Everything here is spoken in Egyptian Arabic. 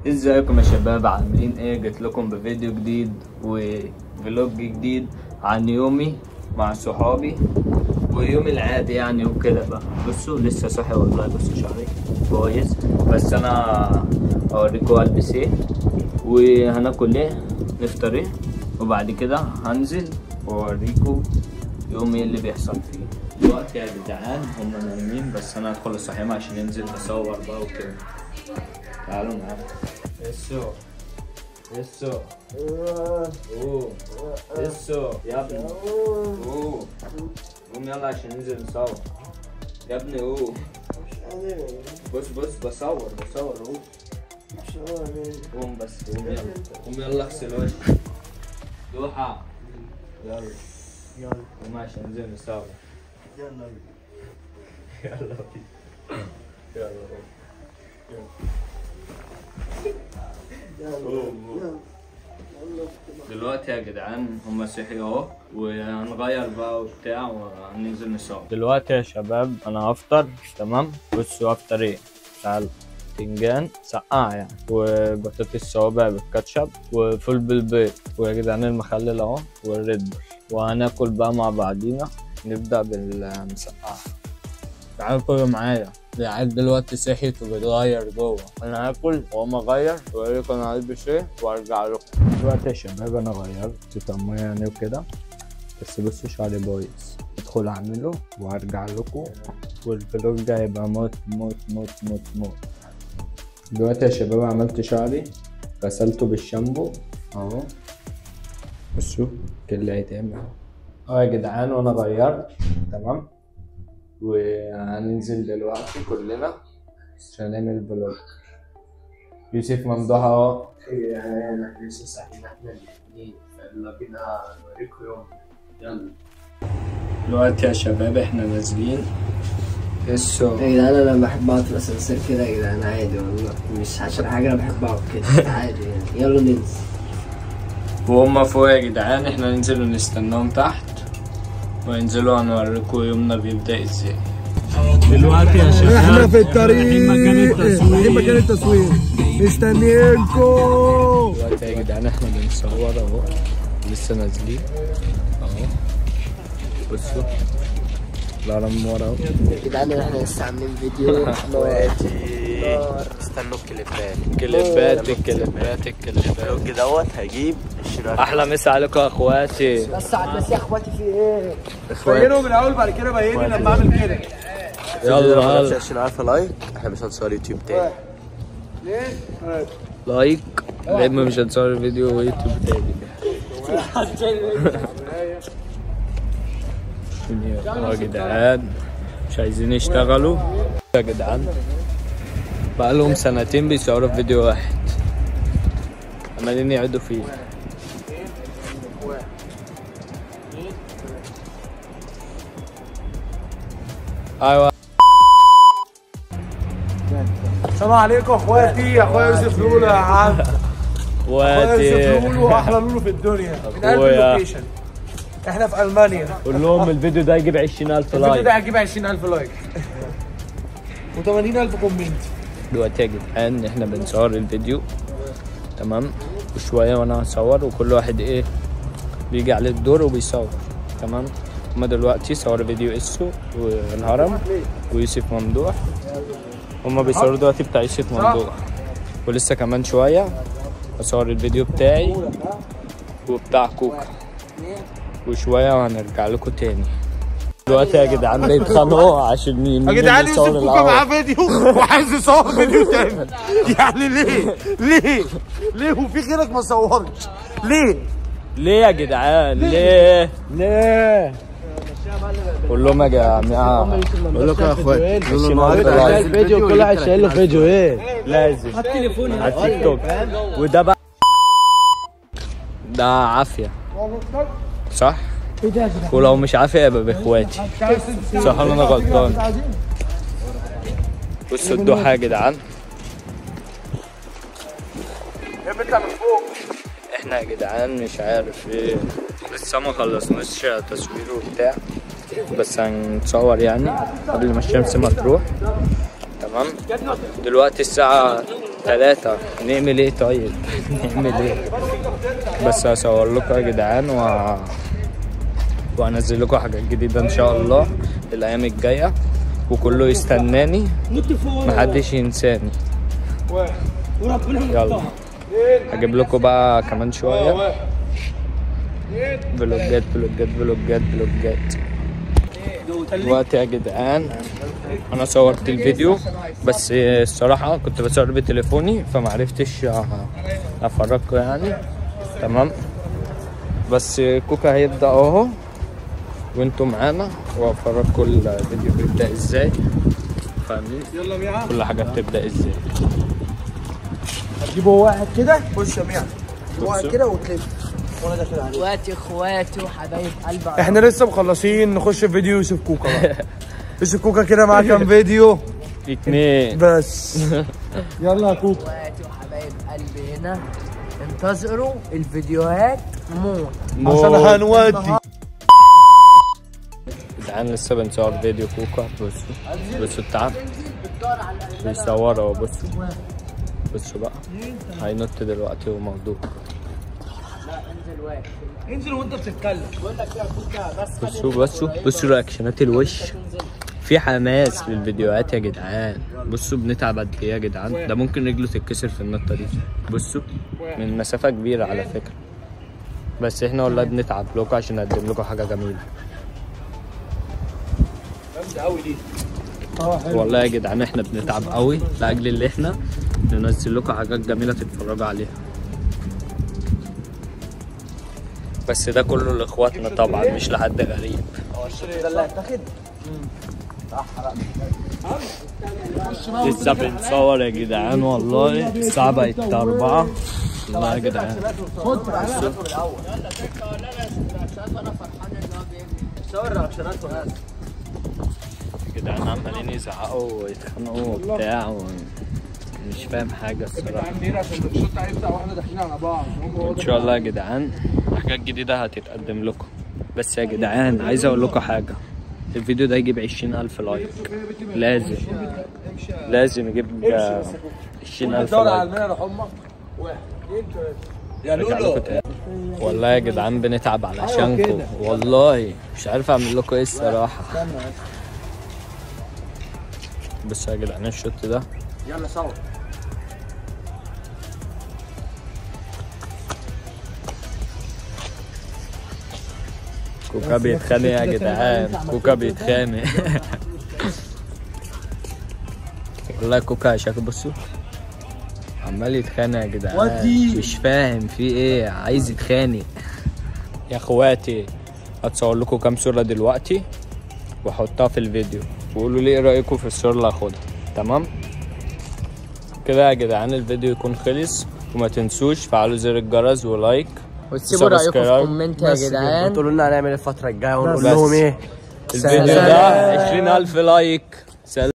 ازيكم يا شباب عاملين ايه جيت لكم بفيديو جديد وفلوج جديد عن يومي مع صحابي ويومي العادي يعني وكده بقى بصوا لسه صاحي والله بصوا شعري كويس بس انا اوريكم البس ايه وهناكل ايه نفطر ايه وبعد كده هنزل واوريكم يومي إيه اللي بيحصل فيه دلوقتي يا جدعان هم نايمين بس انا هدخل اصحيهم عشان انزل اصور بقى وكده تعالوا معايا اسو اسو اوه اسو يا ابني اوه قوم يلا عشان ننزل نصور يا ابني اوه بص بص بصور بصور اهو قوم بس قوم يلا قوم يلا اغسل وشك دوحة يلا يلا قوم عشان ننزل نصور يلا يلا بينا يلا قوم. دلوقتي يا جدعان هما صحيوا اهو وهنغير بقى وبتاع وهننزل نصور دلوقتي يا شباب انا هفطر تمام بصوا هفطر ايه تعال باذنجان سقعة يعني وبطاطس صوابع بالكاتشب وفول بالبيض ويا جدعان المخلل اهو والريد بول وهناكل بقى مع بعضينا نبدأ بالمسقعة تعالوا كلوا معايا العيال دلوقتي صحيت وبتغير جوه انا هاكل واقوم اغير واوريكم انا هلبس ايه وارجع لكم دلوقتي يا شباب انا غيرت طمايه يعني وكده بس بصوا شعري بايظ ادخل اعمله وهرجع لكم والفلوج ده هيبقى موت موت موت موت موت دلوقتي يا شباب عملت شعري غسلته بالشامبو اهو بصوا كل هيتعمل اهو يا جدعان وانا غيرت تمام وهننزل دلوقتي كلنا عشان نعمل فلوج يوسف ممدوح اهو يعني احنا لسه صاحيين احنا الاثنين فيلا بينا نوريكم يوم يلا دلوقتي يا شباب احنا نازلين السوق يا جدعان انا بحب اقعد في الاسانسير كده يا جدعان عادي والله مش عشان حاجه انا بحب اقعد كده عادي يعني يلا ننزل وهم فوق يا جدعان احنا ننزل ونستناهم تحت وينزلوا هنوريكم يومنا بيبدأ ازاي دلوقتي يا شباب احنا في الطريق رايحين مكان التصوير مستنيينكم دلوقتي يا جدعان احنا بنصور اهو لسه نازلين اهو بصوا الهرم من ورا اهو يا جدعان احنا لسه عاملين فيديو نار استنوا الكليبات كليبات الكليبات الكليبات الفلوج دوت هجيب اشتراك احلى مسا عليكم يا اخواتي بس على الناس يا اخواتي في ايه بينهم الاول بعد كده بيني لما اعمل كده يلا يلا 20000 لايك احنا مش هنصور يوتيوب تاني لايك دايما مش هنصور فيديو يوتيوب تاني يا جدعان مش عايزين يشتغلوا يا جدعان بقالهم سنتين بيصوروا في فيديو واحد عمالين يعدوا فيه ايوه السلام عليكم اخواتي اخويا يوسف لولو يا عم اخويا يوسف واتي لولو احلى لولو في الدنيا من قلب أخويا. اللوكيشن احنا في المانيا قول لهم الفيديو ده يجيب 20000 الفيديو لايك ده هيجيب 20000 لايك و80000 كومنت دلوقتي يا جدعان احنا بنصور الفيديو تمام وشوية وانا هصور وكل واحد ايه بيجي عليه الدور وبيصور تمام هما دلوقتي صوروا فيديو اسو والهرم ويوسف ممدوح هما بيصوروا دلوقتي بتاع يوسف ممدوح ولسه كمان شوية هصور الفيديو بتاعي وبتاع كوكا وشوية وهنرجع لكم تاني دلوقتي يا جدعان بيتخانقوا عشان يا جدعان يوسف كوكا معاه فيديو وعايز يصور فيديو تاني يعني ليه ليه ليه وفي غيرك ما صورش ليه ليه يا جدعان ليه ليه قول لهم يا جماعه بقول لكم يا اخوات الفيديو كل واحد شايل له فيديو ايه لازم على تليفوني على التيك توك وده بقى ده عافيه صح ولو مش عافيه يبقى باخواتي صح ولا انا غلطان بصوا الضحى يا جدعان احنا يا جدعان مش عارف ايه لسه ما خلصناش تصوير وبتاع بس هنصور يعني قبل ما الشمس ما تروح تمام دلوقتي الساعة ثلاثة نعمل ايه طيب نعمل ايه بس هصور لكم يا جدعان و وانزل لكم حاجات جديدة ان شاء الله الايام الجاية وكله يستناني محدش ينساني يلا هجيب لكم بقى كمان شوية فلوجات فلوجات فلوجات فلوجات دلوقتي يا جدعان انا صورت الفيديو بس الصراحة كنت بصور بتليفوني فمعرفتش افرجكم يعني تمام بس كوكا هيبدأ اهو وانتوا معانا وافرجكم الفيديو بيبدأ ازاي فاهمين كل حاجة بتبدأ ازاي جيبوا واحد كده خش يا ميع واحد كده وتلف وانا داخل عليه اخواتي اخواتي وحبايب قلبي احنا لسه مخلصين نخش في فيديو يوسف كوكا بقى يوسف كوكا كده معاه كام فيديو اتنين بس يلا يا كوكا اخواتي وحبايب قلبي هنا انتظروا الفيديوهات موت عشان هنودي جدعان لسه بنصور فيديو كوكا بصوا بصوا التعب بيصور اهو بصوا بصوا بقى هينط دلوقتي وموضوع انزل وانت بتتكلم بصوا بصوا بصوا رياكشنات الوش في حماس في الفيديوهات يا جدعان بصوا بنتعب قد ايه يا جدعان ده ممكن رجله تتكسر في النطه دي بصوا من مسافه كبيره على فكره بس احنا والله بنتعب لكم عشان نقدم لكم حاجه جميله والله يا جدعان احنا بنتعب قوي لاجل اللي احنا ننزل لكم حاجات جميله تتفرجوا عليها بس ده كله لاخواتنا طبعا مش لحد غريب لسه بنصور يا جدعان والله الساعة بقت أربعة والله يا جدعان يا جدعان عمالين يزعقوا ويتخانقوا وبتاع و... مش فاهم حاجة الصراحة عشان الشوط هيبدا واحنا داخلين على بعض ان شاء الله يا جدعان حاجات جديدة هتتقدم لكم بس يا جدعان عايز اقول لكم حاجة الفيديو ده يجيب عشرين ألف لايك لازم لازم يجيب عشرين ألف لايك المنى امك واحد اثنين ثلاثه يا رجع لكم تاني والله يا جدعان بنتعب علشانكم والله مش عارف اعمل لكم ايه الصراحة بس يا جدعان الشوت ده يلا صور كوكا بيتخانق يا جدعان كوكا بيتخانق والله كوكا شكل بصوا عمال يتخانق يا جدعان ودي. مش فاهم في ايه عايز يتخانق يا اخواتي هتصور لكم كام صورة دلوقتي واحطها في الفيديو وقولوا لي ايه رايكم في الصورة اللي هاخدها تمام كده يا جدعان الفيديو يكون خلص وما تنسوش فعلوا زر الجرس ولايك وتسيبوا رايكم في وسبسكرايب. كومنت يا جدعان تقولوا لنا هنعمل الفترة الجاية ونقول بس. لهم ايه الفيديو ده 20000 لايك سلام